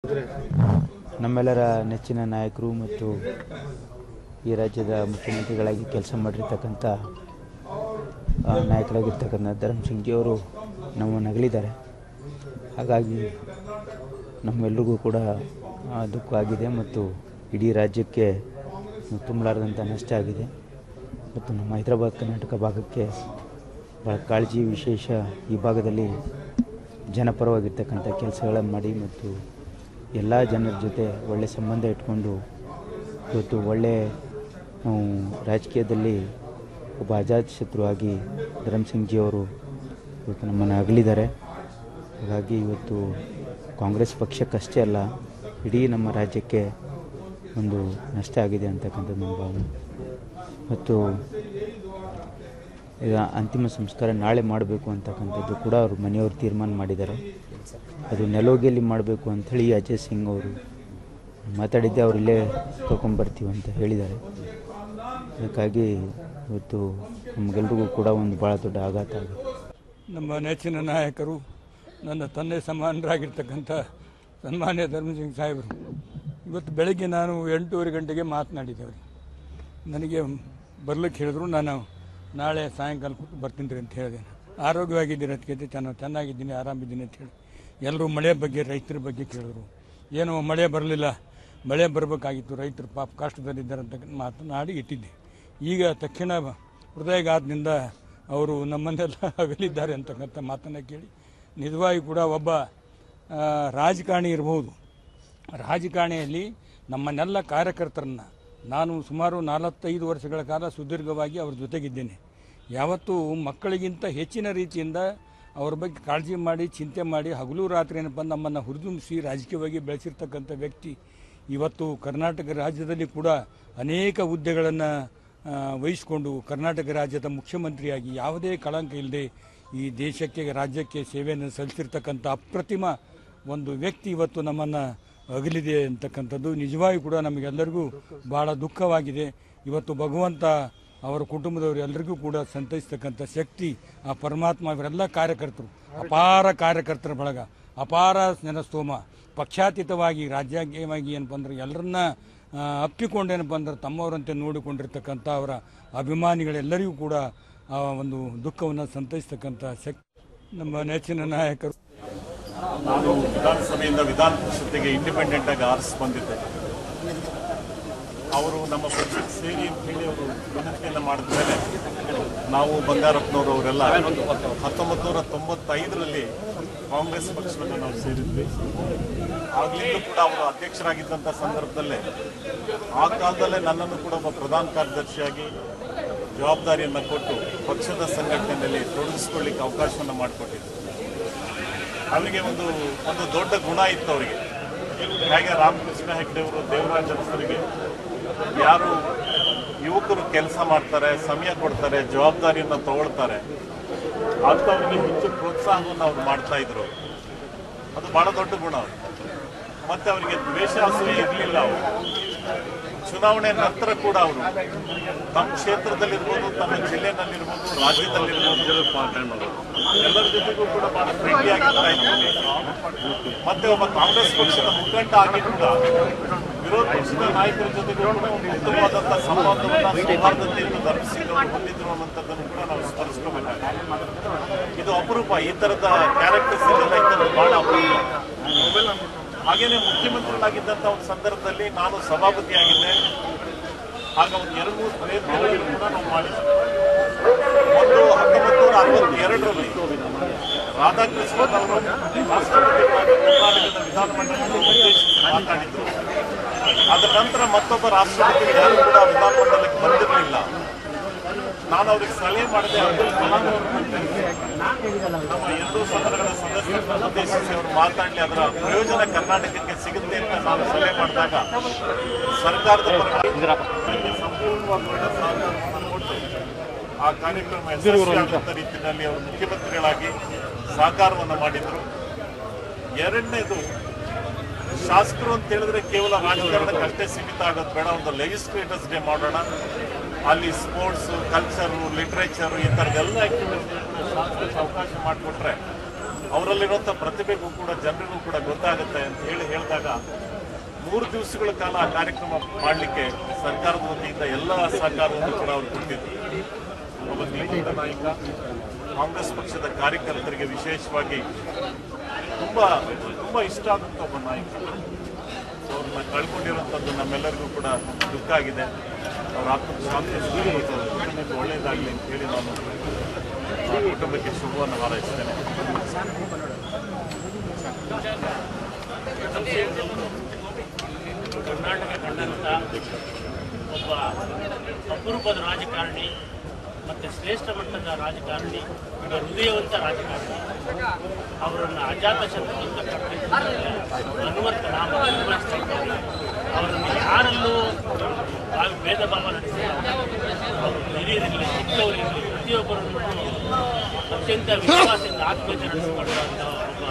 ನಮ್ಮೆಲ್ಲರ ನೆಚ್ಚಿನ ನಾಯಕರು ಮತ್ತು ಈ ರಾಜ್ಯದ ಮುಖ್ಯಮಂತ್ರಿಗಳಾಗಿ ಕೆಲಸ ಮಾಡಿರ್ತಕ್ಕಂಥ ಆ, ನಾಯಕರಾಗಿರ್ತಕ್ಕಂಥ ಧರ್ಮ್ ಸಿಂಗ್ ಜಿ ಅವರು ನಮ್ಮನ್ನು ಅಗಲಿದ್ದಾರೆ ಹಾಗಾಗಿ ನಮ್ಮೆಲ್ರಿಗೂ ಕೂಡ ಆ, ದುಃಖ ಆಗಿದೆ ಮತ್ತು ಇಡೀ ರಾಜ್ಯಕ್ಕೆ ತುಂಬಲಾರದಂಥ ನಷ್ಟ ಆಗಿದೆ ಮತ್ತು ನಮ್ಮ ಹೈದರಾಬಾದ್ ಕರ್ನಾಟಕ ಭಾಗಕ್ಕೆ ಭಾಳ ಕಾಳಜಿ ವಿಶೇಷ ಈ ಭಾಗದಲ್ಲಿ ಜನಪರವಾಗಿರ್ತಕ್ಕಂಥ ಕೆಲಸಗಳನ್ನು ಮಾಡಿ ಮತ್ತು ಎಲ್ಲ ಜನರ ಜೊತೆ ಒಳ್ಳೆ ಸಂಬಂಧ ಇಟ್ಕೊಂಡು ಇವತ್ತು ಒಳ್ಳೆ ನಾವು ರಾಜಕೀಯದಲ್ಲಿ ಒಬ್ಬ ಅಜಾತ್ ಶತ್ರುವಾಗಿ ಧರಮ್ ಸಿಂಗ್ ಜಿ ಅವರು ಇವತ್ತು ನಮ್ಮನ್ನು ಅಗಲಿದ್ದಾರೆ ಹಾಗಾಗಿ ಇವತ್ತು ಕಾಂಗ್ರೆಸ್ ಪಕ್ಷಕ್ಕಷ್ಟೇ ಅಲ್ಲ ಇಡೀ ನಮ್ಮ ರಾಜ್ಯಕ್ಕೆ ಒಂದು ನಷ್ಟ ಆಗಿದೆ ಅಂತಕ್ಕಂಥದ್ದು ನನ್ನ ಭಾವನೆ ಮತ್ತು ಈಗ ಅಂತಿಮ ಸಂಸ್ಕಾರ ನಾಳೆ ಮಾಡಬೇಕು ಅಂತಕ್ಕಂಥದ್ದು ಕೂಡ ಅವರು ಮನೆಯವರು ತೀರ್ಮಾನ ಮಾಡಿದ್ದಾರೆ ಅದು ನೆಲೋಗಿಯಲ್ಲಿ ಮಾಡಬೇಕು ಅಂಥೇಳಿ ಅಜಯ್ ಸಿಂಗ್ ಅವರು ಮಾತಾಡಿದ್ದೆ ಅವ್ರು ಇಲ್ಲೇ ಕರ್ಕೊಂಡ್ಬರ್ತೀವಿ ಅಂತ ಹೇಳಿದ್ದಾರೆ ಅದಕ್ಕಾಗಿ ಇವತ್ತು ನಮಗೆಲ್ರಿಗೂ ಕೂಡ ಒಂದು ಭಾಳ ದೊಡ್ಡ ಆಘಾತ ಆಗಿದೆ ನಮ್ಮ ನೆಚ್ಚಿನ ನಾಯಕರು ನನ್ನ ತಂದೆ ಸಮಾನರಾಗಿರ್ತಕ್ಕಂಥ ಸನ್ಮಾನ್ಯ ಧರ್ಮಸಿಂಗ್ ಸಾಹೇಬರು ಇವತ್ತು ಬೆಳಗ್ಗೆ ನಾನು ಎಂಟೂವರೆ ಗಂಟೆಗೆ ಮಾತನಾಡಿದ್ದೇವೆ ನನಗೆ ಬರ್ಲಿಕ್ಕೆ ಹೇಳಿದ್ರು ನಾನು ನಾಳೆ ಸಾಯಂಕಾಲ ಕೂತು ಬರ್ತೀನಿ ರೀ ಅಂತ ಹೇಳಿದೆ ಆರೋಗ್ಯವಾಗಿದ್ದೀನಿ ಅದಕ್ಕೆ ಚೆನ್ನಾಗಿ ಚೆನ್ನಾಗಿದ್ದೀನಿ ಆರಾಮಿದ್ದೀನಿ ಅಂತ ಹೇಳಿ ಎಲ್ಲರೂ ಮಳೆ ಬಗ್ಗೆ ರೈತರ ಬಗ್ಗೆ ಕೇಳಿದ್ರು ಏನೋ ಮಳೆ ಬರಲಿಲ್ಲ ಮಳೆ ಬರಬೇಕಾಗಿತ್ತು ರೈತರು ಪಾಪ ಕಷ್ಟದಲ್ಲಿದ್ದಾರೆ ಅಂತ ಮಾತನಾಡಿ ಇಟ್ಟಿದ್ದೆ ಈಗ ತಕ್ಷಣ ಹೃದಯಘಾತದಿಂದ ಅವರು ನಮ್ಮನ್ನೆಲ್ಲ ಅಗಲಿದ್ದಾರೆ ಅಂತಕ್ಕಂಥ ಮಾತನ್ನು ಕೇಳಿ ನಿಜವಾಗಿ ಕೂಡ ಒಬ್ಬ ಆ, ರಾಜಕಾರಣಿ ಇರಬಹುದು ರಾಜಕಾರಣಿಯಲ್ಲಿ ನಮ್ಮನ್ನೆಲ್ಲ ಕಾರ್ಯಕರ್ತರನ್ನ ನಾನು ಸುಮಾರು ನಲವತ್ತೈದು ವರ್ಷಗಳ ಕಾಲ ಸುದೀರ್ಘವಾಗಿ ಅವ್ರ ಜೊತೆಗಿದ್ದೇನೆ ಯಾವತ್ತೂ ಮಕ್ಕಳಿಗಿಂತ ಹೆಚ್ಚಿನ ರೀತಿಯಿಂದ ಅವ್ರ ಬಗ್ಗೆ ಕಾಳಜಿ ಮಾಡಿ ಚಿಂತೆ ಮಾಡಿ ಹಗಲು ರಾತ್ರಿ ಏನಪ್ಪ ನಮ್ಮನ್ನು ಹುರಿದುಂಬಿಸಿ ರಾಜಕೀಯವಾಗಿ ಬೆಳೆಸಿರ್ತಕ್ಕಂಥ ವ್ಯಕ್ತಿ ಇವತ್ತು ಕರ್ನಾಟಕ ರಾಜ್ಯದಲ್ಲಿ ಕೂಡ ಅನೇಕ ಹುದ್ದೆಗಳನ್ನು ವಹಿಸಿಕೊಂಡು ಕರ್ನಾಟಕ ರಾಜ್ಯದ ಮುಖ್ಯಮಂತ್ರಿಯಾಗಿ ಯಾವುದೇ ಕಳಂಕ ಇಲ್ಲದೆ ಈ ದೇಶಕ್ಕೆ ರಾಜ್ಯಕ್ಕೆ ಸೇವೆಯನ್ನು ಸಲ್ಲಿಸಿರ್ತಕ್ಕಂಥ ಅಪ್ರತಿಮ ಒಂದು ವ್ಯಕ್ತಿ ಇವತ್ತು ನಮ್ಮನ್ನು ಅಗಲಿದೆ ಅಂತಕ್ಕಂಥದ್ದು ನಿಜವಾಗಿ ಕೂಡ ನಮಗೆಲ್ಲರಿಗೂ ಬಹಳ ದುಃಖವಾಗಿದೆ ಇವತ್ತು ಭಗವಂತ ಅವರ ಕುಟುಂಬದವರು ಎಲ್ಲರಿಗೂ ಕೂಡ ಸಂತೈಸ್ತಕ್ಕಂಥ ಶಕ್ತಿ ಆ ಪರಮಾತ್ಮ ಇವರೆಲ್ಲ ಕಾರ್ಯಕರ್ತರು ಅಪಾರ ಕಾರ್ಯಕರ್ತರ ಬಳಗ ಅಪಾರ ಜನಸ್ತೋಮ ಪಕ್ಷಾತೀತವಾಗಿ ರಾಜ್ಯಾಂಗವಾಗಿ ಏನಪ್ಪ ಅಂದ್ರೆ ಎಲ್ಲರನ್ನ ಆ, ಅಪ್ಪಿಕೊಂಡೇನಪ್ಪ ಅಂದ್ರೆ ತಮ್ಮವರಂತೆ ನೋಡಿಕೊಂಡಿರ್ತಕ್ಕಂಥ ಅವರ ಅಭಿಮಾನಿಗಳೆಲ್ಲರಿಗೂ ಕೂಡ ಆ ಒಂದು ದುಃಖವನ್ನು ಸಂತೈಸ್ತಕ್ಕಂಥ ಶಕ್ತಿ ನಮ್ಮ ನೆಚ್ಚಿನ ನಾಯಕರು ನಾನು ವಿಧಾನಸಭೆಯಿಂದ ವಿಧಾನ ಪರಿಷತ್ತಿಗೆ ಇಂಡಿಪೆಂಡೆಂಟ್ ಆಗಿ ಆರಿಸಿ ಬಂದಿದ್ದೆ ಅವರು ನಮ್ಮ ಪಕ್ಷಕ್ಕೆ ಸೇರಿ ಅಂತ ಹೇಳಿ ಅವರು ವಿನಂತಿಯನ್ನು ಮಾಡಿದ ಮೇಲೆ ನಾವು ಬಂಗಾರಪ್ಪನವರು ಅವರೆಲ್ಲ ಹತ್ತೊಂಬತ್ತು ನೂರ ತೊಂಬತ್ತೈದರಲ್ಲಿ ಕಾಂಗ್ರೆಸ್ ಪಕ್ಷವನ್ನು ನಾವು ಸೇರಿದ್ವಿ ಆಗ್ಲಿಂದ ಕೂಡ ಅವರು ಅಧ್ಯಕ್ಷರಾಗಿದ್ದಂಥ ಸಂದರ್ಭದಲ್ಲೇ ಆ ಕಾಲದಲ್ಲೇ ನನ್ನನ್ನು ಕೂಡ ಒಬ್ಬ ಪ್ರಧಾನ ಕಾರ್ಯದರ್ಶಿಯಾಗಿ ಜವಾಬ್ದಾರಿಯನ್ನು ಕೊಟ್ಟು ಪಕ್ಷದ ಸಂಘಟನೆಯಲ್ಲಿ ತೊಡಗಿಸ್ಕೊಳ್ಳಿಕ್ಕೆ ಅವಕಾಶವನ್ನು ಮಾಡಿಕೊಟ್ಟಿದ್ರು ಅವರಿಗೆ ಒಂದು ಒಂದು ದೊಡ್ಡ ಗುಣ ಇತ್ತು ಅವರಿಗೆ ಹೇಗೆ ರಾಮಕೃಷ್ಣ ಹೆಗ್ಡೆ ಅವರು ದೇವರಾಜ ಅರಸರಿಗೆ ಯಾರು ಯುವಕರು ಕೆಲಸ ಮಾಡ್ತಾರೆ ಸಮಯ ಕೊಡ್ತಾರೆ ಜವಾಬ್ದಾರಿಯನ್ನು ತಗೊಳ್ತಾರೆ ಅಂಥವ್ರಿಗೆ ಹೆಚ್ಚು ಪ್ರೋತ್ಸಾಹವನ್ನು ಅವ್ರು ಮಾಡ್ತಾ ಇದ್ರು ಅದು ಬಹಳ ದೊಡ್ಡ ಗುಣ ಅವ್ರಿಗೆ ಮತ್ತೆ ಅವರಿಗೆ ದ್ವೇಷ ಅಸೂಯೆ ಇರಲಿಲ್ಲ ಅವರು ಚುನಾವಣೆ ನಂತರ ಕೂಡ ಅವರು ತಮ್ಮ ಕ್ಷೇತ್ರದಲ್ಲಿರ್ಬೋದು ತಮ್ಮ ಜಿಲ್ಲೆನಲ್ಲಿರ್ಬೋದು ರಾಜ್ಯದಲ್ಲಿರ್ಬೋದು ಎಲ್ಲರ ಜೊತೆಗೂ ಕೂಡ ಬಹಳ ಫ್ರೆಂಡ್ಲಿ ಆಗಿರ್ತಾ ಇದ್ರು ಮತ್ತೆ ಒಬ್ಬ ಕಾಂಗ್ರೆಸ್ ಪಕ್ಷದ ಮುಖಂಡ ಆಗಿ ಕೂಡ ವಿರೋಧ ಪಕ್ಷದ ನಾಯಕರ ಜೊತೆಗೂ ಕೂಡ ಒಂದು ಉತ್ತಮವಾದಂತಹ ಸಂವಾದವನ್ನ ಸೌಹಾರ್ದತೆಯನ್ನು ಧರಿಸಿದ್ರು ಹೊಂದಿದ್ರು ಅನ್ನೋಂಥದ್ದನ್ನು ಕೂಡ ನಾವು ಸ್ಮರಿಸ್ಕೋಬೇಕಾಗಿದೆ ಇದು ಅಪರೂಪ ಈ ತರದ ಕ್ಯಾರೆಕ್ಟರ್ಸ್ ಎಲ್ಲ ಇದ್ದರೆ ಬಹಳ ಅಪರೂಪ ಹಾಗೇನೆ ಮುಖ್ಯಮಂತ್ರಿಗಳಾಗಿದ್ದಂಥ ಒಂದು ಸಂದರ್ಭದಲ್ಲಿ ನಾನು ಸಭಾಪತಿಯಾಗಿದ್ದೆ ಆಗ ಒಂದು ಎರಡು ಮೂರು ಪ್ರಯತ್ನಗಳನ್ನು ಕೂಡ ನಾವು ಮಾಡಿದ್ವಿ ಒಂದು ಹತ್ತೊಂಬತ್ತು ನೂರ ಅರವತ್ತೆರಡರಲ್ಲಿ ರಾಧಾಕೃಷ್ಣನ್ ಅವರು ರಾಷ್ಟ್ರಪತಿಗಳಾಗಿ ಕರ್ನಾಟಕದ ವಿಧಾನಮಂಡಲದಲ್ಲಿ ಉದ್ದೇಶಿಸಿ ಮಾತಾಡಿದ್ರು ಅದರ ನಂತರ ಮತ್ತೊಬ್ಬ ರಾಷ್ಟ್ರಪತಿ ಯಾರು ಕೂಡ ವಿಧಾನಮಂಡಲಕ್ಕೆ ಬಂದಿರಲಿಲ್ಲ ನಾನು ಅವ್ರಿಗೆ ಸಲಹೆ ಮಾಡಿದೆ ಅಬ್ದುಲ್ ಕಲಾಂ ಅವರನ್ನು ಕರೆಸಿ ನಮ್ಮ ಎರಡೂ ಸದನಗಳ ಸದಸ್ಯರನ್ನು ಉದ್ದೇಶಿಸಿ ಅವರು ಮಾತಾಡಲಿ ಅದರ ಪ್ರಯೋಜನ ಕರ್ನಾಟಕಕ್ಕೆ ಸಿಗುತ್ತೆ ಅಂತ ನಾನು ಸಲಹೆ ಮಾಡಿದಾಗ ಸರ್ಕಾರದ ಪರವಾಗಿ ಸಂಪೂರ್ಣವಾಗಿ ಒಳ್ಳೆ ಸಹಕಾರವನ್ನು ಕೊಟ್ಟು ಆ ಕಾರ್ಯಕ್ರಮ ಯಶಸ್ವಿಯಾಗುವಂಥ ರೀತಿಯಲ್ಲಿ ಅವರು ಮುಖ್ಯಮಂತ್ರಿಗಳಾಗಿ ಸಹಕಾರವನ್ನು ಮಾಡಿದರು ಎರಡನೇದು ಶಾಸಕರು ಅಂತ ಹೇಳಿದ್ರೆ ಕೇವಲ ರಾಜಕಾರಣಕ್ಕೆ ಅಷ್ಟೇ ಸೀಮಿತ ಆಗೋದು ಬೇಡ ಒಂದು ಲೆಜಿಸ್ಲೇಟರ್ಸ್ ಡೇ ಮಾಡೋಣ ಅಲ್ಲಿ ಸ್ಪೋರ್ಟ್ಸ್ ಕಲ್ಚರು ಲಿಟ್ರೇಚರು ಈ ಥರದ್ದೆಲ್ಲ ಆಕ್ಟಿವಿಟೀಸ್ ಶಾಸಕರಿಗೆ ಅವಕಾಶ ಮಾಡಿಕೊಟ್ರೆ ಅವರಲ್ಲಿರುವಂಥ ಪ್ರತಿಭೆಗೂ ಕೂಡ ಜನರಿಗೂ ಕೂಡ ಗೊತ್ತಾಗುತ್ತೆ ಅಂತ ಹೇಳಿ ಹೇಳಿದಾಗ ಮೂರು ದಿವಸಗಳ ಕಾಲ ಆ ಕಾರ್ಯಕ್ರಮ ಮಾಡಲಿಕ್ಕೆ ಸರ್ಕಾರದ ವತಿಯಿಂದ ಎಲ್ಲ ಸಹಕಾರವನ್ನು ಕೂಡ ಅವರು ಕೊಟ್ಟಿದ್ರು ಒಬ್ಬ ಧೀಮಂತ ನಾಯಕ ಕಾಂಗ್ರೆಸ್ ಪಕ್ಷದ ಕಾರ್ಯಕರ್ತರಿಗೆ ವಿಶೇಷವಾಗಿ ತುಂಬಾ ತುಂಬಾ ಇಷ್ಟ ಆದಂತ ಒಬ್ಬ ನಾಯಕ ಸೊ ಅವ್ರನ್ನ ಕಳ್ಕೊಂಡಿರುವಂಥದ್ದು ನಮ್ಮೆಲ್ಲರಿಗೂ ಕೂಡ ದುಃಖ ಆಗಿದೆ ಅವ್ರ ಆತ್ಮಕ್ಕೆ ಶಾಂತಿ ಸಿಗಲಿ ಮತ್ತು ಅವ್ರ ಕುಟುಂಬಕ್ಕೆ ಒಳ್ಳೆಯದಾಗಲಿ ಅಂತ ಹೇಳಿ ನಾನು ಆ ಕುಟುಂಬಕ್ಕೆ ಶುಭವನ್ನು ಹಾರೈಸ್ತೇನೆ ಕರ್ನಾಟಕ ಕಂಡಂಥ ಒಬ್ಬ ಅಪರೂಪದ ರಾಜಕಾರಣಿ ಮತ್ತು ಶ್ರೇಷ್ಠ ಮಟ್ಟದ ರಾಜಕಾರಣಿ ಒಬ್ಬ ಹೃದಯವಂತ ರಾಜಕಾರಣಿ ಅವರನ್ನು ಅಜಾತ ಶತ್ರುವಿಂದ ಹನುಮಂತ ನಾಮ ನಿರ್ವಹಿಸ್ತಾ ಇದ್ದಾರೆ ಅವರನ್ನು ಯಾರಲ್ಲೂ ಭಾವ ಭೇದ ಭಾವ ನಡೆಸಿ ಅವರು ಹಿರಿಯರಿರಲಿ ಚಿಕ್ಕವರಿರಲಿ ಪ್ರತಿಯೊಬ್ಬರನ್ನು ಅತ್ಯಂತ ವಿಶ್ವಾಸದಿಂದ ಆತ್ಮೀಯತೆ ನಡೆಸಿಕೊಳ್ಳುವಂಥ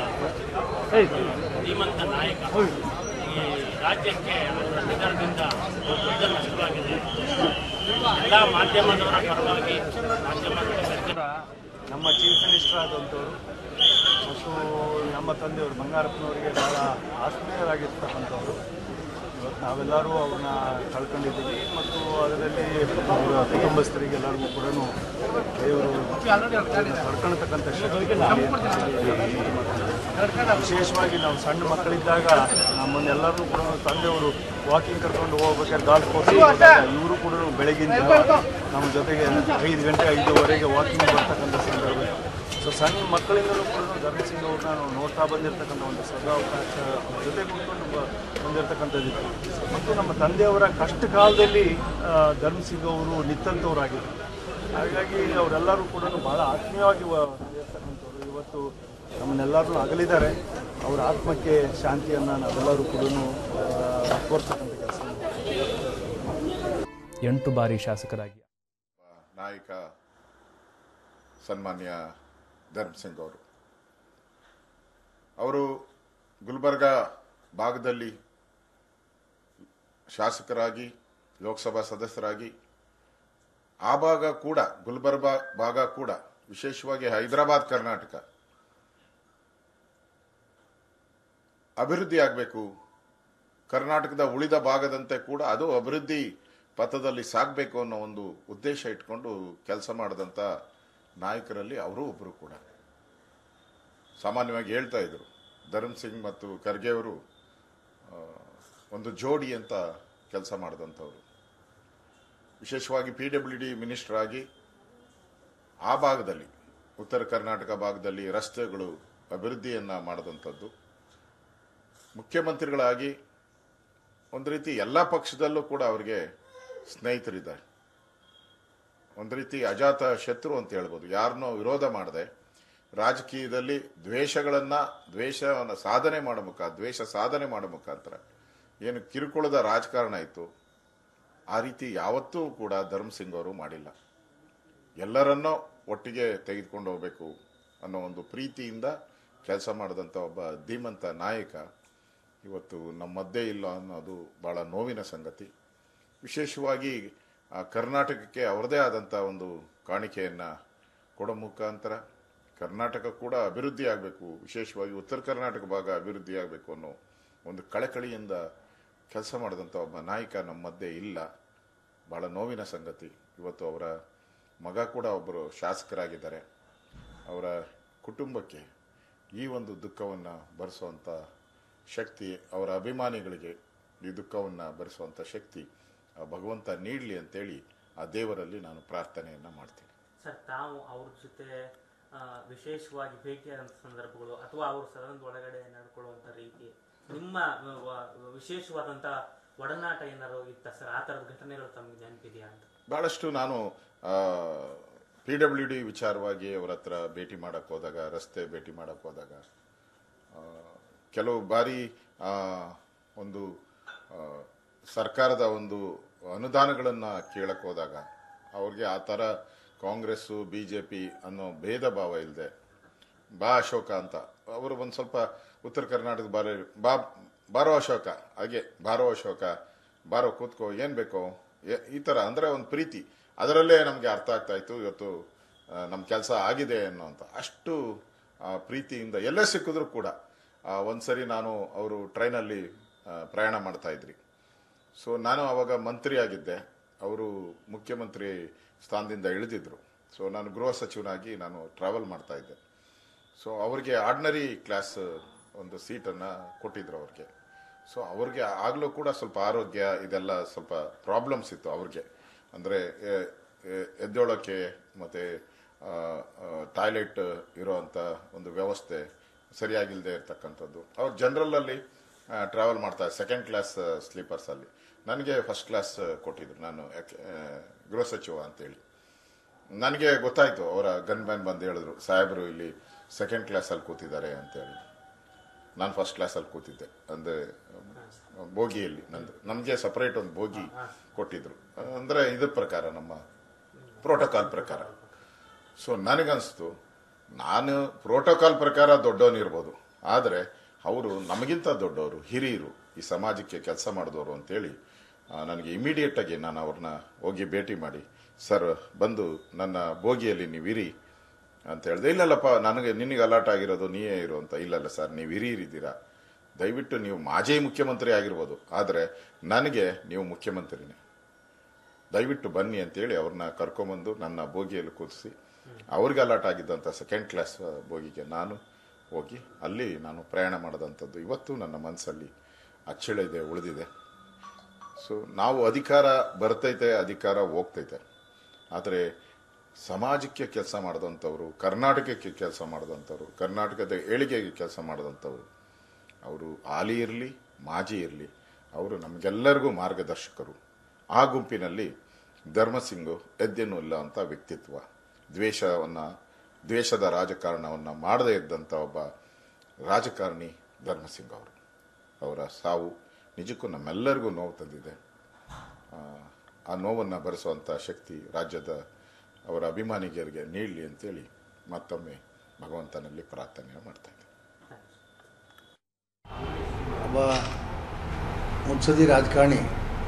ಒಬ್ಬ ಧೀಮಂತ ನಾಯಕ ಈ ರಾಜ್ಯಕ್ಕೆ ಅವರ ನಿಧನದಿಂದ ದೊಡ್ಡ ನಷ್ಟವಾಗಿದೆ ಎಲ್ಲ ಮಾಧ್ಯಮದವರ ಪರವಾಗಿ ಮಾಧ್ಯಮದ ಕೂಡ ನಮ್ಮ ಚೀಫ್ ಮಿನಿಸ್ಟರ್ ಆದಂಥವ್ರು ಮತ್ತು ನಮ್ಮ ತಂದೆಯವರು ಬಂಗಾರಪ್ಪನವರಿಗೆ ಬಹಳ ಆತ್ಮೀಯರಾಗಿರ್ತಕ್ಕಂಥವ್ರು ಇವತ್ತು ನಾವೆಲ್ಲರೂ ಅವ್ರನ್ನ ಕಳ್ಕೊಂಡಿದ್ದೀವಿ ಮತ್ತು ಅದರಲ್ಲಿ ಅವರ ಕುಟುಂಬಸ್ಥರಿಗೆಲ್ಲರಿಗೂ ಕೂಡ ದೇವರು ಕಳ್ಕೊಳ್ತಕ್ಕಂಥ ಶಕ್ತಿ ಕೊಡ್ಲಿ ಅಂತ ಹೇಳಿ ವಿಶೇಷವಾಗಿ ನಾವು ಸಣ್ಣ ಮಕ್ಕಳಿದ್ದಾಗ ನಮ್ಮನ್ನೆಲ್ಲರೂ ಕೂಡ ತಂದೆಯವರು ವಾಕಿಂಗ್ ಕರ್ಕೊಂಡು ಹೋಗ್ಬೇಕಾದ್ರೆ ಗಾಲ್ಫ್ ಕೋರ್ಸ್ ಇವರು ಕೂಡ ಬೆಳಗಿನ ಜಾವ ನಮ್ಮ ಜೊತೆಗೆ ಐದು ಗಂಟೆ ಐದುವರೆಗೆ ವಾಕಿಂಗ್ ಬರ್ತಕ್ಕಂಥ ಸಂದರ್ಭ ಸೊ ಸಣ್ಣ ಮಕ್ಕಳಿಂದಲೂ ಕೂಡ ಧರ್ಮ ಸಿಂಗ್ ಅವ್ರನ್ನ ನಾವು ನೋಡ್ತಾ ಬಂದಿರತಕ್ಕಂಥ ಒಂದು ಸದಾವಕಾಶ ಅವ್ರ ಜೊತೆ ಕೂತ್ಕೊಂಡು ಬ- ಬಂದಿರತಕ್ಕಂಥದ್ದಿತ್ತು ಮತ್ತು ನಮ್ಮ ತಂದೆಯವರ ಕಷ್ಟ ಕಾಲದಲ್ಲಿ ಆ, ಧರ್ಮ ಸಿಂಗ್ ಅವರು ನಿತ್ತಂಥವ್ರಾಗಿದ್ದರು ಹಾಗಾಗಿ ಅವರೆಲ್ಲರೂ ಕೂಡ ಬಹಳ ಆತ್ಮೀಯವಾಗಿ ವ- ಇರ್ತಕ್ಕಂಥವ್ರು ಇವತ್ತು ನಮ್ಮನ್ನೆಲ್ಲರೂ ಅಗಲಿದ್ದಾರೆ ಅವರ ಆತ್ಮಕ್ಕೆ ಶಾಂತಿಯನ್ನು ನಾವೆಲ್ಲರೂ ಕೂಡ ಕೋರ್ತಕ್ಕಂಥ ಕೆಲಸ ಎಂಟು ಬಾರಿ ಶಾಸಕರಾಗಿ ನಾಯಕ ಸನ್ಮಾನ್ಯ ಧರ್ಮ್ ಸಿಂಗ್ ಅವರು ಅವರು ಗುಲ್ಬರ್ಗ ಭಾಗದಲ್ಲಿ ಶಾಸಕರಾಗಿ ಲೋಕಸಭಾ ಸದಸ್ಯರಾಗಿ ಆ ಭಾಗ ಕೂಡ ಗುಲ್ಬರ್ಗ ಭಾಗ ಕೂಡ ವಿಶೇಷವಾಗಿ ಹೈದರಾಬಾದ್ ಕರ್ನಾಟಕ ಅಭಿವೃದ್ಧಿ ಆಗಬೇಕು ಕರ್ನಾಟಕದ ಉಳಿದ ಭಾಗದಂತೆ ಕೂಡ ಅದು ಅಭಿವೃದ್ಧಿ ಪಥದಲ್ಲಿ ಸಾಗಬೇಕು ಅನ್ನೋ ಒಂದು ಉದ್ದೇಶ ಇಟ್ಕೊಂಡು ಕೆಲಸ ಮಾಡಿದಂಥ ನಾಯಕರಲ್ಲಿ ಅವರು ಒಬ್ಬರು ಕೂಡ ಸಾಮಾನ್ಯವಾಗಿ ಹೇಳ್ತಾ ಇದ್ರು ಧರ್ಮ್ ಸಿಂಗ್ ಮತ್ತು ಖರ್ಗೆ ಅವರು ಆ, ಒಂದು ಜೋಡಿ ಅಂತ ಕೆಲಸ ಮಾಡಿದಂಥವ್ರು ವಿಶೇಷವಾಗಿ ಪಿ ಡಬ್ಲ್ಯೂ ಡಿ ಮಿನಿಸ್ಟರ್ ಆಗಿ ಆ ಭಾಗದಲ್ಲಿ ಉತ್ತರ ಕರ್ನಾಟಕ ಭಾಗದಲ್ಲಿ ರಸ್ತೆಗಳು ಅಭಿವೃದ್ಧಿಯನ್ನ ಮಾಡಿದಂಥದ್ದು ಮುಖ್ಯಮಂತ್ರಿಗಳಾಗಿ ಒಂದು ರೀತಿ ಎಲ್ಲ ಪಕ್ಷದಲ್ಲೂ ಕೂಡ ಅವರಿಗೆ ಸ್ನೇಹಿತರಿದ್ದಾರೆ ಒಂದು ರೀತಿ ಅಜಾತ ಶತ್ರು ಅಂತ ಹೇಳ್ಬೋದು ಯಾರನ್ನೋ ವಿರೋಧ ಮಾಡದೆ ರಾಜಕೀಯದಲ್ಲಿ ದ್ವೇಷಗಳನ್ನ ದ್ವೇಷವನ್ನು ಸಾಧನೆ ಮಾಡೋ ಮುಖ ದ್ವೇಷ ಸಾಧನೆ ಮಾಡೋ ಮುಖಾಂತರ ಏನು ಕಿರುಕುಳದ ರಾಜಕಾರಣ ಇತ್ತು ಆ ರೀತಿ ಯಾವತ್ತೂ ಕೂಡ ಧರ್ಮ್ ಸಿಂಗ್ ಅವರು ಮಾಡಿಲ್ಲ ಎಲ್ಲರನ್ನೋ ಒಟ್ಟಿಗೆ ತೆಗೆದುಕೊಂಡು ಹೋಗಬೇಕು ಅನ್ನೋ ಒಂದು ಪ್ರೀತಿಯಿಂದ ಕೆಲಸ ಮಾಡಿದಂಥ ಒಬ್ಬ ಧೀಮಂತ ನಾಯಕ ಇವತ್ತು ನಮ್ಮ ಮಧ್ಯೆ ಇಲ್ಲ ಅನ್ನೋದು ಬಹಳ ನೋವಿನ ಸಂಗತಿ ವಿಶೇಷವಾಗಿ ಆ, ಕರ್ನಾಟಕಕ್ಕೆ ಅವರದೇ ಆದಂಥ ಒಂದು ಕಾಣಿಕೆಯನ್ನು ಕೊಡೋ ಮುಖಾಂತರ ಕರ್ನಾಟಕ ಕೂಡ ಅಭಿವೃದ್ಧಿ ಆಗಬೇಕು ವಿಶೇಷವಾಗಿ ಉತ್ತರ ಕರ್ನಾಟಕ ಭಾಗ ಅಭಿವೃದ್ಧಿ ಆಗಬೇಕು ಅನ್ನೋ ಒಂದು ಕಳಕಳಿಯಿಂದ ಕೆಲಸ ಮಾಡಿದಂಥ ಒಬ್ಬ ನಾಯಕ ನಮ್ಮ ಮಧ್ಯೆ ಇಲ್ಲ ಬಹಳ ನೋವಿನ ಸಂಗತಿ ಇವತ್ತು ಅವರ ಮಗ ಕೂಡ ಒಬ್ಬರು ಶಾಸಕರಾಗಿದ್ದಾರೆ ಅವರ ಕುಟುಂಬಕ್ಕೆ ಈ ಒಂದು ದುಃಖವನ್ನು ಭರಿಸುವಂಥ ಶಕ್ತಿ ಅವರ ಅಭಿಮಾನಿಗಳಿಗೆ ಈ ದುಃಖವನ್ನು ಭರಿಸುವಂಥ ಶಕ್ತಿ ಆ ಭಗವಂತ ನೀಡಲಿ ಅಂತೇಳಿ ಆ ದೇವರಲ್ಲಿ ನಾನು ಪ್ರಾರ್ಥನೆಯನ್ನು ಮಾಡ್ತೀನಿ ಸರ್ ತಾವು ಅವ್ರ ಜೊತೆ ಆ, ವಿಶೇಷವಾಗಿ ಭೇಟಿಯಾದಂಥ ಸಂದರ್ಭಗಳು ಅಥವಾ ಅವ್ರ ಸದನದ ಒಳಗಡೆ ನಡ್ಕೊಳ್ಳುವಂಥ ರೀತಿ ನಿಮ್ಮ ವ- ವ- ವಿಶೇಷವಾದಂಥ ಒಡನಾಟ ಏನಾದ್ರು ಇತ್ತ ಸರ್ ಆ ಥರದ ಘಟನೆಗಳು ತಮಗೆ ನೆನಪಿದೆಯಾ ಅಂತ ಭಾಳಷ್ಟು ನಾನು ಪಿ ಡಬ್ಲ್ಯೂ ಡಿ ವಿಚಾರವಾಗಿ ಅವರ ಹತ್ರ ಭೇಟಿ ಮಾಡಕ್ಕೆ ಹೋದಾಗ ರಸ್ತೆ ಭೇಟಿ ಮಾಡಕ್ಕೆ ಹೋದಾಗ ಆ, ಕೆಲವು ಬಾರಿ ಆ, ಒಂದು ಆ, ಸರ್ಕಾರದ ಒಂದು ಅನುದಾನಗಳನ್ನು ಕೇಳಕ್ಕೆ ಹೋದಾಗ ಅವ್ರಿಗೆ ಆ ಥರ ಕಾಂಗ್ರೆಸ್ಸು ಬಿ ಜೆ ಪಿ ಅನ್ನೋ ಭೇದ ಭಾವ ಇಲ್ಲದೆ ಬಾ ಅಶೋಕ ಅಂತ ಅವರು ಒಂದು ಸ್ವಲ್ಪ ಉತ್ತರ ಕರ್ನಾಟಕದ ಬಾರ ಬಾ ಬಾರೋ ಅಶೋಕ ಹಾಗೆ ಬಾರೋ ಅಶೋಕ ಬಾರೋ ಕೂತ್ಕೋ ಏನ್ ಬೇಕೋ ಏ- ಈ ತರ ಅಂದ್ರೆ ಒಂದು ಪ್ರೀತಿ ಅದರಲ್ಲೇ ನಮ್ಗೆ ಅರ್ಥ ಆಗ್ತಾ ಇತ್ತು ಇವತ್ತು ನಮ್ಮ ಕೆಲಸ ಆಗಿದೆ ಅನ್ನೋಂಥ ಅಷ್ಟು ಆ, ಪ್ರೀತಿಯಿಂದ ಎಲ್ಲೇ ಸಿಕ್ಕಿದ್ರು ಕೂಡ ಆ, ಒಂದ್ಸರಿ ನಾನು ಅವರು ಟ್ರೈನಲ್ಲಿ ಆ, ಪ್ರಯಾಣ ಮಾಡ್ತಾ ಇದ್ರಿ ಸೊ ನಾನು ಅವಾಗ ಮಂತ್ರಿ ಆಗಿದ್ದೆ ಅವರು ಮುಖ್ಯಮಂತ್ರಿ ಸ್ಥಾನದಿಂದ ಇಳಿದಿದ್ರು ಸೊ ನಾನು ಗೃಹ ಸಚಿವನಾಗಿ ನಾನು ಟ್ರಾವೆಲ್ ಮಾಡ್ತಾ ಇದ್ದೆ ಸೊ ಅವ್ರಿಗೆ ಆರ್ಡಿನರಿ ಕ್ಲಾಸ್ ಒಂದು ಸೀಟನ್ನು ಕೊಟ್ಟಿದ್ರು ಅವ್ರಿಗೆ ಸೊ ಅವ್ರಿಗೆ ಆಗಲೂ ಕೂಡ ಸ್ವಲ್ಪ ಆರೋಗ್ಯ ಇದೆಲ್ಲ ಸ್ವಲ್ಪ ಪ್ರಾಬ್ಲಮ್ಸ್ ಇತ್ತು ಅವ್ರಿಗೆ ಅಂದರೆ ಎದ್ದೇಳೋಕ್ಕೆ ಮತ್ತು ಟಾಯ್ಲೆಟ್ ಇರೋವಂಥ ಒಂದು ವ್ಯವಸ್ಥೆ ಸರಿಯಾಗಿಲ್ಲದೆ ಇರ್ತಕ್ಕಂಥದ್ದು ಅವ್ರು ಜನರಲಲ್ಲಿ ಟ್ರಾವೆಲ್ ಮಾಡ್ತಾ ಸೆಕೆಂಡ್ ಕ್ಲಾಸ್ ಸ್ಲೀಪರ್ಸಲ್ಲಿ ನನಗೆ ಫಸ್ಟ್ ಕ್ಲಾಸ್ ಕೊಟ್ಟಿದ್ರು ನಾನು ಯಾಕೆ ಆ, ಗೃಹ ಸಚಿವ ಅಂತೇಳಿ ನನಗೆ ಗೊತ್ತಾಯ್ತು ಅವರ ಗನ್ ಮ್ಯಾನ್ ಬಂದು ಹೇಳಿದ್ರು ಸಾಹೇಬರು ಇಲ್ಲಿ ಸೆಕೆಂಡ್ ಕ್ಲಾಸಲ್ಲಿ ಕೂತಿದ್ದಾರೆ ಅಂತೇಳಿ ನಾನು ಫಸ್ಟ್ ಕ್ಲಾಸಲ್ಲಿ ಕೂತಿದ್ದೆ ಅಂದರೆ ಬೋಗಿಯಲ್ಲಿ ನಂದು ನಮಗೆ ಸಪರೇಟ್ ಒಂದು ಬೋಗಿ ಕೊಟ್ಟಿದ್ರು ಅಂದರೆ ಇದ್ರ ಪ್ರಕಾರ ನಮ್ಮ ಪ್ರೋಟೋಕಾಲ್ ಪ್ರಕಾರ ಸೊ ನನಗನ್ಸ್ತು ನಾನು ಪ್ರೋಟೋಕಾಲ್ ಪ್ರಕಾರ ದೊಡ್ಡವನಿರ್ಬೋದು ಆದರೆ ಅವರು ನಮಗಿಂತ ದೊಡ್ಡವರು ಹಿರಿಯರು ಈ ಸಮಾಜಕ್ಕೆ ಕೆಲಸ ಮಾಡಿದವರು ಅಂತೇಳಿ ಆ, ನನಗೆ ಇಮಿಡಿಯೇಟ್ ಆಗಿ ನಾನು ಅವ್ರನ್ನ ಹೋಗಿ ಭೇಟಿ ಮಾಡಿ ಸರ್ ಬಂದು ನನ್ನ ಬೋಗಿಯಲ್ಲಿ ನೀವು ಇರಿ ಅಂತ ಹೇಳಿದೆ ಇಲ್ಲಲ್ಲಪ್ಪ ನನಗೆ ನಿನಗೆ ಅಲರ್ಟ್ ಆಗಿರೋದು ನೀವೇ ಇರು ಅಂತ ಇಲ್ಲಲ್ಲ ಸರ್ ನೀವು ಹಿರಿಯರಿದ್ದೀರಾ ದಯವಿಟ್ಟು ನೀವು ಮಾಜಿ ಮುಖ್ಯಮಂತ್ರಿ ಆಗಿರ್ಬೋದು ಆದರೆ ನನಗೆ ನೀವು ಮುಖ್ಯಮಂತ್ರಿನೇ ದಯವಿಟ್ಟು ಬನ್ನಿ ಅಂತೇಳಿ ಅವ್ರನ್ನ ಕರ್ಕೊಂಬಂದು ನನ್ನ ಬೋಗಿಯಲ್ಲಿ ಕೂರಿಸಿ ಅವ್ರಿಗೆ ಅಲರ್ಟ್ ಆಗಿದ್ದಂಥ ಸೆಕೆಂಡ್ ಕ್ಲಾಸ್ ಬೋಗಿಗೆ ನಾನು ಹೋಗಿ ಅಲ್ಲಿ ನಾನು ಪ್ರಯಾಣ ಮಾಡಿದಂಥದ್ದು ಇವತ್ತು ನನ್ನ ಮನಸ್ಸಲ್ಲಿ ಅಚ್ಚಳಿದೆ ಉಳಿದಿದೆ ಸೊ ನಾವು ಅಧಿಕಾರ ಬರ್ತೈತೆ ಅಧಿಕಾರ ಹೋಗ್ತೈತೆ ಆದರೆ ಸಮಾಜಕ್ಕೆ ಕೆಲಸ ಮಾಡಿದಂಥವ್ರು ಕರ್ನಾಟಕಕ್ಕೆ ಕೆಲಸ ಮಾಡಿದಂಥವ್ರು ಕರ್ನಾಟಕದ ಏಳಿಗೆಗೆ ಕೆಲಸ ಮಾಡಿದಂಥವ್ರು ಅವರು ಹಾಲಿ ಇರಲಿ ಮಾಜಿ ಇರಲಿ ಅವರು ನಮಗೆಲ್ಲರಿಗೂ ಮಾರ್ಗದರ್ಶಕರು ಆ ಗುಂಪಿನಲ್ಲಿ ಧರ್ಮಸಿಂಗು ಎದ್ದೇನಿಲ್ಲ ಅಂತ ವ್ಯಕ್ತಿತ್ವ ದ್ವೇಷವನ್ನು ದ್ವೇಷದ ರಾಜಕಾರಣವನ್ನು ಮಾಡದೇ ಇದ್ದಂಥ ಒಬ್ಬ ರಾಜಕಾರಣಿ ಧರ್ಮಸಿಂಗ್ ಅವರು ಅವರ ಸಾವು ನಿಜಕ್ಕೂ ನಮ್ಮೆಲ್ಲರಿಗೂ ನೋವು ತಂದಿದೆ ಆ, ಆ ನೋವನ್ನು ಭರಿಸುವಂಥ ಶಕ್ತಿ ರಾಜ್ಯದ ಅವರ ಅಭಿಮಾನಿಗರಿಗೆ ನೀಡಲಿ ಅಂತೇಳಿ ಮತ್ತೊಮ್ಮೆ ಭಗವಂತನಲ್ಲಿ ಪ್ರಾರ್ಥನೆ ಮಾಡ್ತಾ ಇದ್ದೆ ಒಬ್ಬ ಮುತ್ಸದಿ ರಾಜಕಾರಣಿ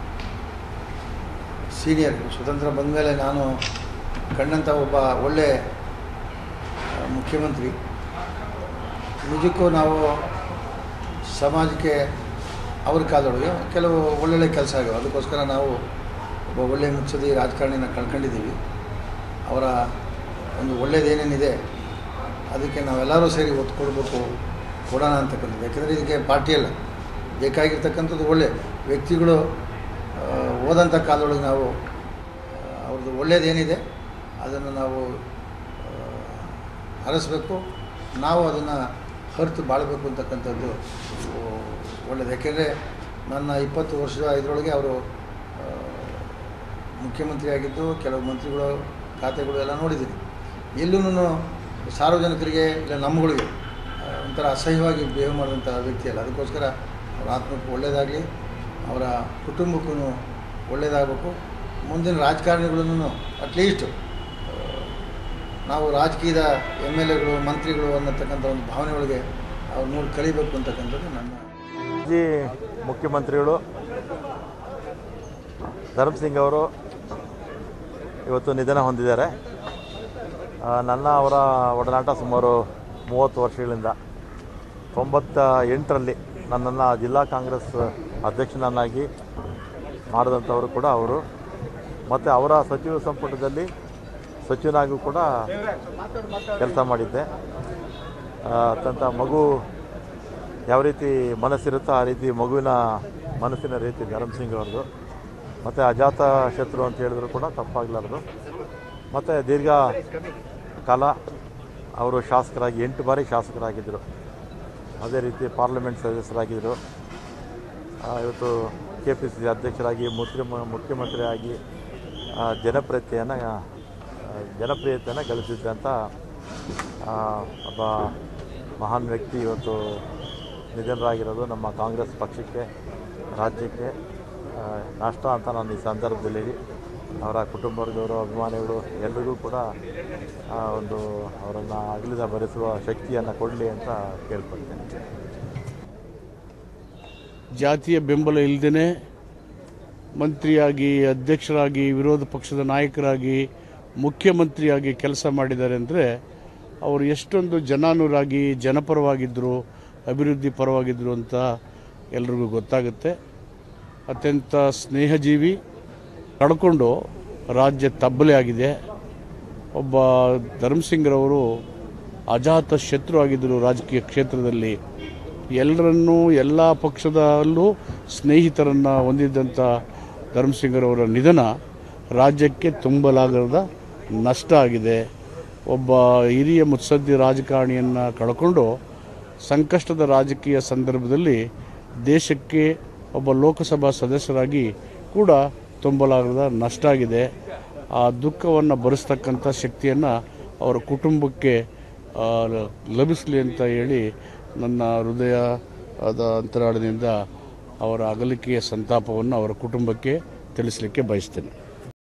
ಸೀನಿಯರ್ ಸ್ವತಂತ್ರ ಬಂದ ಮೇಲೆ ನಾನು ಕಂಡಂಥ ಒಬ್ಬ ಒಳ್ಳೆ ಆ, ಮುಖ್ಯಮಂತ್ರಿ ನಿಜಕ್ಕೂ ನಾವು ಸಮಾಜಕ್ಕೆ ಅವ್ರ ಕಾಲದೊಳಗೆ ಕೆಲವು ಒಳ್ಳೊಳ್ಳೆ ಕೆಲಸ ಆಗ್ಯಾವ ಅದಕ್ಕೋಸ್ಕರ ನಾವು ಒಬ್ಬ ಒಳ್ಳೆ ಮುತ್ಸದಿ ರಾಜಕಾರಣಿನ ಕಳ್ಕೊಂಡಿದ್ದೀವಿ ಅವರ ಒಂದು ಒಳ್ಳೇದೇನೇನಿದೆ ಅದಕ್ಕೆ ನಾವೆಲ್ಲರೂ ಸೇರಿ ಒತ್ತು ಕೊಡಬೇಕು ಕೊಡೋಣ ಅಂತಕ್ಕಂಥದ್ದು ಯಾಕೆಂದರೆ ಇದಕ್ಕೆ ಪಾರ್ಟಿ ಅಲ್ಲ ಬೇಕಾಗಿರ್ತಕ್ಕಂಥದ್ದು ಒಳ್ಳೆ ವ್ಯಕ್ತಿಗಳು ಆ, ಹೋದಂಥ ಕಾಲದೊಳಗೆ ನಾವು ಆ, ಅವ್ರದ್ದು ಒಳ್ಳೇದೇನಿದೆ ಅದನ್ನು ನಾವು ಆ, ಹರಸ್ಬೇಕು ನಾವು ಅದನ್ನು ಹೊರತು ಬಾಳಬೇಕು ಅಂತಕ್ಕಂಥದ್ದು ಓ- ಒಳ್ಳೆಯದು ಯಾಕೆಂದರೆ ನನ್ನ ಇಪ್ಪತ್ತು ವರ್ಷದ ಇದರೊಳಗೆ ಅವರು ಆ, ಮುಖ್ಯಮಂತ್ರಿ ಆಗಿದ್ದು ಕೆಲವು ಮಂತ್ರಿಗಳು ಖಾತೆಗಳು ಎಲ್ಲ ನೋಡಿದ್ದೀನಿ ಎಲ್ಲೂ ಸಾರ್ವಜನಿಕರಿಗೆ ಇಲ್ಲ ನಮ್ಮಗಳಿಗೆ ಆ, ಒಂಥರ ಅಸಹ್ಯವಾಗಿ ಬಿಹೇವ್ ಮಾಡಿದಂಥ ವ್ಯಕ್ತಿ ಅಲ್ಲ ಅದಕ್ಕೋಸ್ಕರ ಅವರ ಆತ್ಮಕ್ಕೆ ಒಳ್ಳೆಯದಾಗಲಿ ಅವರ ಕುಟುಂಬಕ್ಕೂ ಒಳ್ಳೆಯದಾಗಬೇಕು ಮುಂದಿನ ರಾಜಕಾರಣಿಗಳನ್ನು ಅಟ್ಲೀಸ್ಟ್ ನಾವು ರಾಜಕೀಯದ ಎಮ್ ಎಲ್ ಎಗಳು ಮಂತ್ರಿಗಳು ಅನ್ನತಕ್ಕಂಥ ಒಂದು ಭಾವನೆ ಒಳಗೆ ಅವ್ರು ನೋಡಿ ಕಲಿಬೇಕು ಅಂತಕ್ಕಂಥದ್ದು ನನ್ನ ಮಾಜಿ ಮುಖ್ಯಮಂತ್ರಿಗಳು ಧರ್ಮ್ ಸಿಂಗ್ ಅವರು ಇವತ್ತು ನಿಧನ ಹೊಂದಿದ್ದಾರೆ ಆ, ನನ್ನ ಅವರ ಒಡನಾಟ ಸುಮಾರು ಮೂವತ್ತು ವರ್ಷಗಳಿಂದ ತೊಂಬತ್ತ ಎಂಟರಲ್ಲಿ ನನ್ನನ್ನು ಜಿಲ್ಲಾ ಕಾಂಗ್ರೆಸ್ ಅಧ್ಯಕ್ಷನನ್ನಾಗಿ ಮಾಡಿದಂಥವರು ಕೂಡ ಅವರು ಮತ್ತು ಅವರ ಸಚಿವ ಸಂಪುಟದಲ್ಲಿ ಸಚಿವನಾಗೂ ಕೂಡ ಕೆಲಸ ಮಾಡಿದ್ದೆ ಆ, ಅತ್ಯಂತ ಮಗು ಯಾವ ರೀತಿ ಮನಸ್ಸಿರುತ್ತೋ ಆ ರೀತಿ ಮಗುವಿನ ಮನಸ್ಸಿನ ರೀತಿ ಧರಮ್ ಸಿಂಗ್ ಅವ್ರದ್ದು ಮತ್ತು ಅಜಾತ ಶತ್ರು ಅಂತ ಹೇಳಿದ್ರು ಕೂಡ ತಪ್ಪಾಗಲಾರ್ದು ಮತ್ತು ದೀರ್ಘ ಕಾಲ ಅವರು ಶಾಸಕರಾಗಿ ಎಂಟು ಬಾರಿ ಶಾಸಕರಾಗಿದ್ದರು ಅದೇ ರೀತಿ ಪಾರ್ಲಿಮೆಂಟ್ ಸದಸ್ಯರಾಗಿದ್ದರು ಆ, ಇವತ್ತು ಕೆ ಪಿ ಸಿ ಸಿ ಅಧ್ಯಕ್ಷರಾಗಿ ಮುಖ್ಯ ಮುಖ್ಯಮಂತ್ರಿಯಾಗಿ ಆ, ಜನಪ್ರಿಯತೆಯನ್ನು ಆ, ಜನಪ್ರಿಯತೆಯನ್ನು ಗಳಿಸಿದ್ದಂಥ ಆ, ಒಬ್ಬ ಮಹಾನ್ ವ್ಯಕ್ತಿ ಇವತ್ತು ನಿಧನರಾಗಿರೋದು ನಮ್ಮ ಕಾಂಗ್ರೆಸ್ ಪಕ್ಷಕ್ಕೆ ರಾಜ್ಯಕ್ಕೆ ಆ, ನಷ್ಟ ಅಂತ ನಾನು ಈ ಸಂದರ್ಭದಲ್ಲಿ ಅವರ ಕುಟುಂಬದವರು ಅಭಿಮಾನಿಗಳು ಎಲ್ರಿಗೂ ಕೂಡ ಆ, ಒಂದು ಅವರನ್ನು ಅಗಲಿದ ಭರಿಸುವ ಶಕ್ತಿಯನ್ನು ಕೊಡಲಿ ಅಂತ ಕೇಳ್ಕೊಳ್ತೇನೆ ಜಾತಿಯ ಬೆಂಬಲ ಇಲ್ಲದೇ ಮಂತ್ರಿಯಾಗಿ ಅಧ್ಯಕ್ಷರಾಗಿ ವಿರೋಧ ಪಕ್ಷದ ನಾಯಕರಾಗಿ ಮುಖ್ಯಮಂತ್ರಿಯಾಗಿ ಕೆಲಸ ಮಾಡಿದ್ದಾರೆ ಅಂದರೆ ಅವರು ಎಷ್ಟೊಂದು ಜನಾನುರಾಗಿ ಜನಪರವಾಗಿದ್ದರು ಅಭಿವೃದ್ಧಿ ಪರವಾಗಿದ್ದರು ಅಂತ ಎಲ್ರಿಗೂ ಗೊತ್ತಾಗುತ್ತೆ ಅತ್ಯಂತ ಸ್ನೇಹಜೀವಿ ಕಳ್ಕೊಂಡು ರಾಜ್ಯ ತಬ್ಬಲೆ ಆಗಿದೆ ಒಬ್ಬ ಧರ್ಮಸಿಂಗ್ರವರು ಅಜಾತ ಶತ್ರು ಆಗಿದ್ದರು ರಾಜಕೀಯ ಕ್ಷೇತ್ರದಲ್ಲಿ ಎಲ್ಲರನ್ನೂ ಎಲ್ಲ ಪಕ್ಷದಲ್ಲೂ ಸ್ನೇಹಿತರನ್ನು ಹೊಂದಿದ್ದಂಥ ಧರ್ಮಸಿಂಗ್ರವರ ನಿಧನ ರಾಜ್ಯಕ್ಕೆ ತುಂಬಲಾಗದ ನಷ್ಟ ಆಗಿದೆ ಒಬ್ಬ ಹಿರಿಯ ಮುತ್ಸದ್ದಿ ರಾಜಕಾರಣಿಯನ್ನು ಕಳ್ಕೊಂಡು ಸಂಕಷ್ಟದ ರಾಜಕೀಯ ಸಂದರ್ಭದಲ್ಲಿ ದೇಶಕ್ಕೆ ಒಬ್ಬ ಲೋಕಸಭಾ ಸದಸ್ಯರಾಗಿ ಕೂಡ ತುಂಬಲಾಗದ ನಷ್ಟ ಆಗಿದೆ ಆ ದುಃಖವನ್ನು ಭರಿಸ್ತಕ್ಕಂಥ ಶಕ್ತಿಯನ್ನು ಅವರ ಕುಟುಂಬಕ್ಕೆ ಆ, ಲಭಿಸಲಿ ಅಂತ ಹೇಳಿ ನನ್ನ ಹೃದಯ ಆದ ಅಂತರಾಳದಿಂದ ಅವರ ಅಗಲಿಕೆಯ ಸಂತಾಪವನ್ನು ಅವರ ಕುಟುಂಬಕ್ಕೆ ತಿಳಿಸಲಿಕ್ಕೆ ಬಯಸ್ತೇನೆ